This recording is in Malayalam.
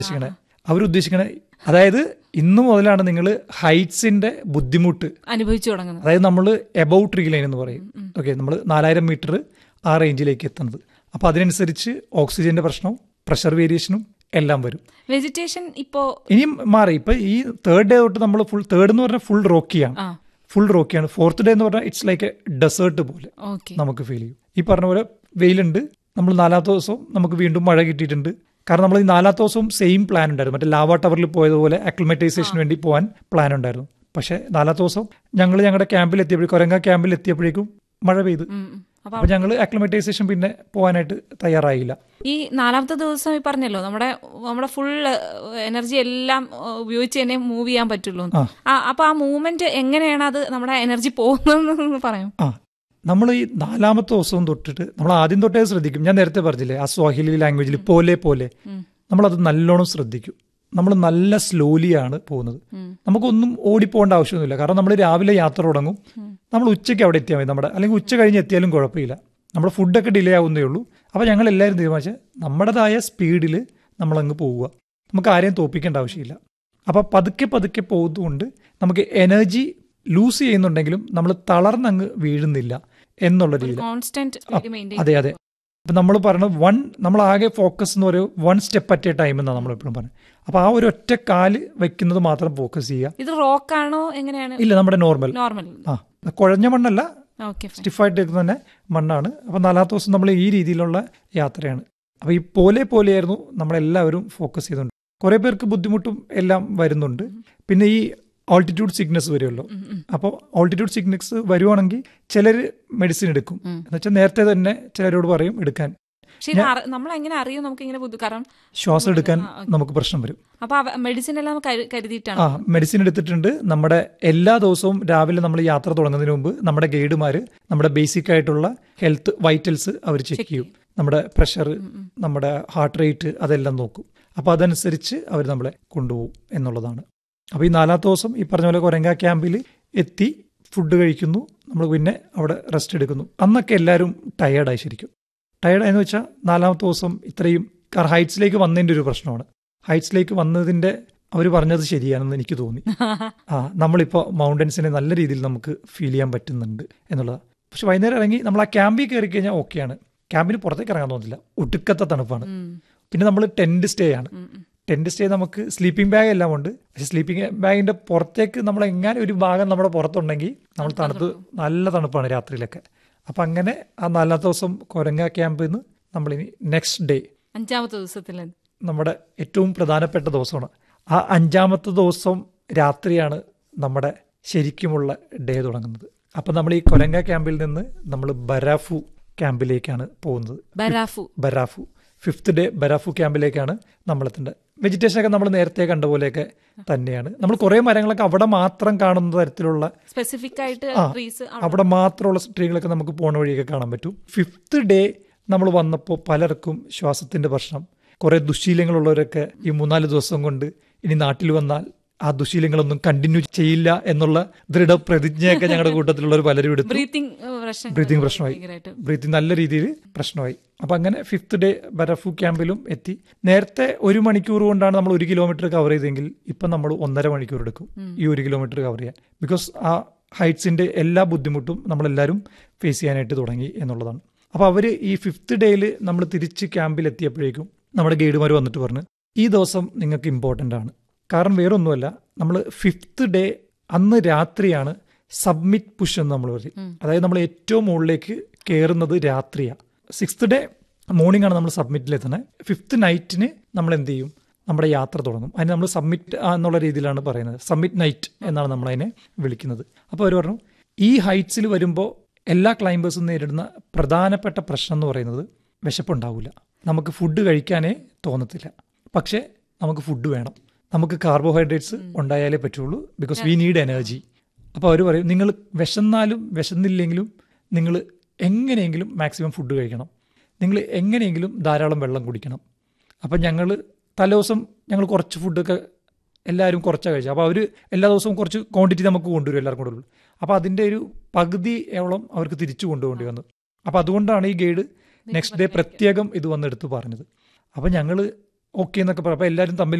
ഉദ്ദേശിക്കണേ അവരുദ്ദേശിക്കണേ അതായത് ഇന്നു മുതലാണ് നിങ്ങൾ ഹൈറ്റ്സിന്റെ ബുദ്ധിമുട്ട് അനുഭവിച്ചു തുടങ്ങുന്നത് അതായത് നമ്മൾ എബൌ ട്രീ ലൈൻ എന്ന് പറയും ഓക്കെ നമ്മൾ നാലായിരം മീറ്റർ ആ റേഞ്ചിലേക്ക് എത്തുന്നത് അപ്പോൾ അതിനനുസരിച്ച് ഓക്സിജന്റെ പ്രശ്നവും പ്രഷർ വേരിയേഷനും എല്ലാം വരും വെജിറ്റേഷൻ ഇപ്പോ ഇനിയും മാറി ഇപ്പൊ ഈ തേർഡ് ഡേ തൊട്ട് നമ്മൾ ഫുൾ തേർഡ് എന്ന് പറഞ്ഞാൽ ഫുൾ റോക്കിയാണ് ആ ഫുൾ റോക്കിയാണ് ഫോർത്ത് ഡേ എന്ന് പറഞ്ഞാൽ ഇറ്റ്സ് ലൈക്ക് എ ഡെസേർട്ട് പോലെ ഓക്കെ നമുക്ക് ഫീൽ ചെയ്യും ഈ പറഞ്ഞ പോലെ വെയിലുണ്ട് നമ്മൾ നാലാമത്തെ ദിവസവും നമുക്ക് വീണ്ടും മഴ കിട്ടിയിട്ടുണ്ട് കാരണം നമ്മൾ ഈ നാലാമത്തെ ദിവസവും സെയിം പ്ലാൻ ഉണ്ടായിരുന്നു മറ്റേ ലാവ ടവറിൽ പോയതുപോലെ അക്ലിമറ്റൈസേഷന് വേണ്ടി പോകാൻ പ്ലാൻ ഉണ്ടായിരുന്നു പക്ഷേ നാലാമത്തെ ദിവസം ഞങ്ങൾ ഞങ്ങളുടെ ക്യാമ്പിൽ എത്തിയപ്പോഴേക്കും കൊരങ്ങ ക്യാമ്പിൽ എത്തിയപ്പോഴേക്കും മഴ പെയ്തു ഉം, ഉം. അപ്പൊ അപ്പൊ ഞങ്ങൾ അക്ലിമറ്റൈസേഷൻ പിന്നെ പോകാനായിട്ട് തയ്യാറായില്ല ഈ നാലാമത്തെ ദിവസം ഈ പറഞ്ഞല്ലോ നമ്മുടെ നമ്മുടെ ഫുൾ എനർജി എല്ലാം ഏഹ്, ഉപയോഗിച്ച് തന്നെ മൂവ് ചെയ്യാൻ പറ്റുള്ളൂ എന്ന്. ആ, അപ്പൊ ആ മൂവ്മെന്റ് എങ്ങനെയാണ് അത് നമ്മുടെ എനർജി പോകുന്നതെന്ന് പറയും ആ നമ്മൾ ഈ നാലാമത്തെ ദിവസവും തൊട്ടിട്ട് നമ്മൾ ആദ്യം തൊട്ടേ ശ്രദ്ധിക്കും ഞാൻ നേരത്തെ പറഞ്ഞില്ലേ ആ സ്വാഹിലി ലാംഗ്വേജിൽ പോലെ പോലെ നമ്മളത് നല്ലോണം ശ്രദ്ധിക്കും നമ്മൾ നല്ല സ്ലോലിയാണ് പോകുന്നത് നമുക്കൊന്നും ഓടിപ്പോകേണ്ട ആവശ്യമൊന്നുമില്ല കാരണം നമ്മൾ രാവിലെ യാത്ര തുടങ്ങും നമ്മൾ ഉച്ചയ്ക്ക് അവിടെ എത്തിയാൽ മതി നമ്മുടെ അല്ലെങ്കിൽ ഉച്ച കഴിഞ്ഞ് എത്തിയാലും കുഴപ്പമില്ല നമ്മുടെ ഫുഡൊക്കെ ഡിലേ ആവുന്നേ ഉള്ളൂ അപ്പോൾ ഞങ്ങൾ എല്ലാവരും തീരുമാനിച്ച് നമ്മുടേതായ സ്പീഡിൽ നമ്മളങ്ങ് പോവുക നമുക്ക് ആരെയും തോപ്പിക്കേണ്ട ആവശ്യമില്ല അപ്പോൾ പതുക്കെ പതുക്കെ പോകുന്നതുകൊണ്ട് നമുക്ക് എനർജി ലൂസ് ചെയ്യുന്നുണ്ടെങ്കിലും നമ്മൾ തളർന്നങ്ങ് വീഴുന്നില്ല എന്നുള്ള രീതിയിൽ കോൺസ്റ്റന്റ് സ്പീഡ് മെയിൻറ്റെയിൻ അതെ അതെ ഇപ്പം നമ്മൾ പറയുന്നത് വൺ നമ്മൾ ആകെ ഫോക്കസ് എന്ന് പറയും one step at a time എന്നാണ് നമ്മൾ എപ്പോഴും പറയുന്നത് അപ്പോൾ ആ ഒരു ഒറ്റ കാല് വെക്കുന്നത് മാത്രം ഫോക്കസ് ചെയ്യുക ഇത് റോക്കാണോ എങ്ങനെയാണ് ഇല്ല നമ്മുടെ നോർമൽ നോർമൽ ആ കുഴഞ്ഞ മണ്ണല്ല ഓക്കെ സ്റ്റിഫായിട്ട് എടുക്കുന്ന തന്നെ മണ്ണാണ് അപ്പം നാലാമത്തെ ദിവസം നമ്മൾ ഈ രീതിയിലുള്ള യാത്രയാണ് അപ്പോൾ ഈ പോലെ പോലെയായിരുന്നു നമ്മളെല്ലാവരും ഫോക്കസ് ചെയ്തുകൊണ്ട് കുറേ പേർക്ക് ബുദ്ധിമുട്ടും എല്ലാം വരുന്നുണ്ട് പിന്നെ ഈ ഓൾട്ടിറ്റ്യൂഡ് സിക്നസ് വരുമല്ലോ അപ്പോൾ ഓൾട്ടിറ്റ്യൂഡ് സിക്നസ് വരുവാണെങ്കിൽ ചിലർ മെഡിസിൻ എടുക്കും എന്നുവെച്ചാൽ നേരത്തെ തന്നെ ചിലരോട് പറയും എടുക്കാൻ പക്ഷെ ഇത് അറി- നമ്മൾ എങ്ങനെ അറിയും നമുക്ക് ഇങ്ങനെ ബുദ്ധി കാരണം ശ്വാസം എടുക്കാൻ നമുക്ക് പ്രശ്നം വരും അപ്പൊ മെഡിസിൻ എല്ലാം കരു- കരുതിയിട്ടാണ് ആ മെഡിസിൻ എടുത്തിട്ടുണ്ട് നമ്മുടെ എല്ലാ ദിവസവും രാവിലെ നമ്മൾ യാത്ര തുടങ്ങുന്നതിന് മുമ്പ് നമ്മുടെ ഗൈഡുമാർ നമ്മുടെ ബേസിക് ആയിട്ടുള്ള ഹെൽത്ത് വൈറ്റൽസ് അവർ ചെക്ക് ചെയ്യും നമ്മുടെ പ്രഷർ നമ്മുടെ ഹാർട്ട് റേറ്റ് അതെല്ലാം നോക്കും അപ്പോൾ അതനുസരിച്ച് അവർ നമ്മളെ കൊണ്ടുപോകും എന്നുള്ളതാണ് അപ്പോൾ ഈ നാലാമത്തെ ദിവസം ഈ പറഞ്ഞ പോലെ കൊരങ്ക ക്യാമ്പിൽ എത്തി ഫുഡ് കഴിക്കുന്നു നമ്മൾ പിന്നെ അവിടെ റെസ്റ്റ് എടുക്കുന്നു അന്നൊക്കെ എല്ലാവരും ടയേർഡായി ശരിക്കും ടയേർഡായെന്ന് വെച്ചാൽ നാലാമത്തെ ദിവസം ഇത്രയും കാരണം ഹൈറ്റ്സിലേക്ക് വന്നതിൻ്റെ ഒരു പ്രശ്നമാണ് ഹൈറ്റ്സിലേക്ക് വന്നതിൻ്റെ അവർ പറഞ്ഞത് ശരിയാണെന്ന് എനിക്ക് തോന്നി ആ നമ്മളിപ്പോൾ മൗണ്ടൻസിനെ നല്ല രീതിയിൽ നമുക്ക് ഫീൽ ചെയ്യാൻ പറ്റുന്നുണ്ട് എന്നുള്ളതാണ് പക്ഷെ വൈകുന്നേരം ഇറങ്ങി നമ്മൾ ആ ക്യാമ്പിൽ കയറി കഴിഞ്ഞാൽ ഓക്കെയാണ് ക്യാമ്പിന് പുറത്തേക്ക് ഇറങ്ങാൻ തോന്നില്ല ഒടുക്കത്തെ തണുപ്പാണ് പിന്നെ നമ്മൾ ടെന്റ് സ്റ്റേ ആണ് ടെന്റ് സ്റ്റേ നമുക്ക് സ്ലീപ്പിംഗ് ബാഗ് എല്ലാം ഉണ്ട് പക്ഷെ സ്ലീപ്പിംഗ് ബാഗിന്റെ പുറത്തേക്ക് നമ്മൾ എങ്ങനെ ഒരു ഭാഗം നമ്മുടെ പുറത്തുണ്ടെങ്കിൽ നമ്മൾ തണുത്ത് നല്ല തണുപ്പാണ് രാത്രിയിലൊക്കെ അപ്പം അങ്ങനെ ആ നാലാമത്തെ ദിവസം കൊരങ്ങ ക്യാമ്പിൽ നിന്ന് നമ്മളിനി നെക്സ്റ്റ് ഡേ അഞ്ചാമത്തെ ദിവസത്തിൽ നമ്മുടെ ഏറ്റവും പ്രധാനപ്പെട്ട ദിവസമാണ് ആ അഞ്ചാമത്തെ ദിവസം രാത്രിയാണ് നമ്മുടെ ശരിക്കുമുള്ള ഡേ തുടങ്ങുന്നത് അപ്പം നമ്മൾ ഈ കൊരങ്ക ക്യാമ്പിൽ നിന്ന് നമ്മൾ ബരാഫു ക്യാമ്പിലേക്കാണ് പോകുന്നത് ബരാഫു ബരാഫു ഫിഫ്ത്ത് ഡേ ബരാഫു ക്യാമ്പിലേക്കാണ് നമ്മൾ എത്തേണ്ടത് വെജിറ്റേഷൻ ഒക്കെ നമ്മൾ നേരത്തെ കണ്ട പോലെയൊക്കെ തന്നെയാണ് നമ്മൾ കുറേ മരങ്ങളൊക്കെ അവിടെ മാത്രം കാണുന്ന തരത്തിലുള്ള സ്പെസിഫിക് ആയിട്ട് ആ, ട്രീസ് അവിടെ മാത്രമുള്ള ട്രീകളൊക്കെ നമുക്ക് പോണ വഴിയൊക്കെ കാണാൻ പറ്റും ഫിഫ്ത്ത് ഡേ നമ്മൾ വന്നപ്പോൾ പലർക്കും ശ്വാസത്തിന്റെ പ്രശ്നം കുറെ ദുശീലങ്ങളുള്ളവരൊക്കെ ഈ മൂന്നാല് ദിവസം കൊണ്ട് ഇനി നാട്ടിൽ വന്നാൽ ആ ദുശീലങ്ങളൊന്നും കണ്ടിന്യൂ ചെയ്യില്ല എന്നുള്ള ദൃഢപ്രതിജ്ഞയൊക്കെ ഞങ്ങളുടെ കൂട്ടത്തിലുള്ളവർ പലരും എടുത്തു ബ്രീത്തിങ് പ്രശ്നം ബ്രീത്തിങ് പ്രശ്നമായി ഭയങ്കരമായിട്ട് ബ്രീത്തിങ് നല്ല രീതിയിൽ പ്രശ്നമായി അപ്പൊ അങ്ങനെ ഫിഫ്ത്ത് ഡേ ബരഫു ക്യാമ്പിലും എത്തി നേരത്തെ ഒരു മണിക്കൂർ കൊണ്ടാണ് നമ്മൾ ഒരു കിലോമീറ്റർ കവർ ചെയ്തെങ്കിൽ ഇപ്പൊ നമ്മൾ ഒന്നര മണിക്കൂർ എടുക്കും ഈ ഒരു കിലോമീറ്റർ കവർ ചെയ്യാൻ ബിക്കോസ് ആ ഹൈറ്റ്സിന്റെ എല്ലാ ബുദ്ധിമുട്ടും നമ്മളെല്ലാവരും ഫേസ് ചെയ്യാനായിട്ട് തുടങ്ങി എന്നുള്ളതാണ് അപ്പൊ അവര് ഈ ഫിഫ്ത്ത് ഡേയിൽ നമ്മൾ തിരിച്ച് ക്യാമ്പിൽ എത്തിയപ്പോഴേക്കും നമ്മുടെ ഗൈഡുമാർ വന്നിട്ട് പറഞ്ഞു ഈ ദിവസം നിങ്ങൾക്ക് ഇമ്പോർട്ടൻ്റ് ആണ് കാരണം വേറൊന്നുമല്ല നമ്മൾ ഫിഫ്ത്ത് ഡേ അന്ന് രാത്രിയാണ് സബ്മിറ്റ് പുഷ് എന്ന് നമ്മൾ പറയും അതായത് നമ്മൾ ഏറ്റവും മുകളിലേക്ക് കയറുന്നത് രാത്രിയാണ് സിക്സ്ത് ഡേ മോർണിംഗ് ആണ് നമ്മൾ സബ്മിറ്റിൽ എത്തുന്നത് ഫിഫ്ത്ത് നൈറ്റിന് നമ്മൾ എന്ത് ചെയ്യും നമ്മുടെ യാത്ര തുടങ്ങും അതിന് നമ്മൾ സബ്മിറ്റ് എന്നുള്ള രീതിയിലാണ് പറയുന്നത് സബ്മിറ്റ് നൈറ്റ് എന്നാണ് നമ്മൾ അതിനെ വിളിക്കുന്നത് അപ്പോൾ അവർ പറഞ്ഞു ഈ ഹൈറ്റ്സിൽ വരുമ്പോൾ എല്ലാ ക്ലൈംബേഴ്സും നേരിടുന്ന പ്രധാനപ്പെട്ട പ്രശ്നം എന്ന് പറയുന്നത് വിശപ്പുണ്ടാവില്ല നമുക്ക് ഫുഡ് കഴിക്കാനേ തോന്നത്തില്ല പക്ഷേ നമുക്ക് ഫുഡ് വേണം നമുക്ക് കാർബോഹൈഡ്രേറ്റ്സ് ഉണ്ടായാലേ പറ്റുള്ളൂ ബിക്കോസ് വി നീഡ് എനർജി അപ്പോൾ അവർ പറയും നിങ്ങൾ വിശന്നാലും വിശന്നില്ലെങ്കിലും നിങ്ങൾ എങ്ങനെയെങ്കിലും മാക്സിമം ഫുഡ് കഴിക്കണം നിങ്ങൾ എങ്ങനെയെങ്കിലും ധാരാളം വെള്ളം കുടിക്കണം അപ്പം ഞങ്ങൾ തലേദിവസം ഞങ്ങൾ കുറച്ച് ഫുഡൊക്കെ എല്ലാവരും കുറച്ചാണ് കഴിച്ചത് അപ്പോൾ അവർ എല്ലാ ദിവസവും കുറച്ച് ക്വാണ്ടിറ്റി നമുക്ക് കൊണ്ടുവരും എല്ലാവർക്കും കൊണ്ടുവരും അപ്പോൾ അതിൻ്റെ ഒരു പകുതി എവളം അവർക്ക് തിരിച്ചു കൊണ്ടുപോകേണ്ടി വന്നു അപ്പോൾ അതുകൊണ്ടാണ് ഈ ഗൈഡ് നെക്സ്റ്റ് ഡേ പ്രത്യേകം ഇത് വന്നെടുത്ത് പറഞ്ഞത് അപ്പോൾ ഞങ്ങൾ ഓക്കെ എന്നൊക്കെ പറയാം അപ്പൊ എല്ലാവരും തമ്മിൽ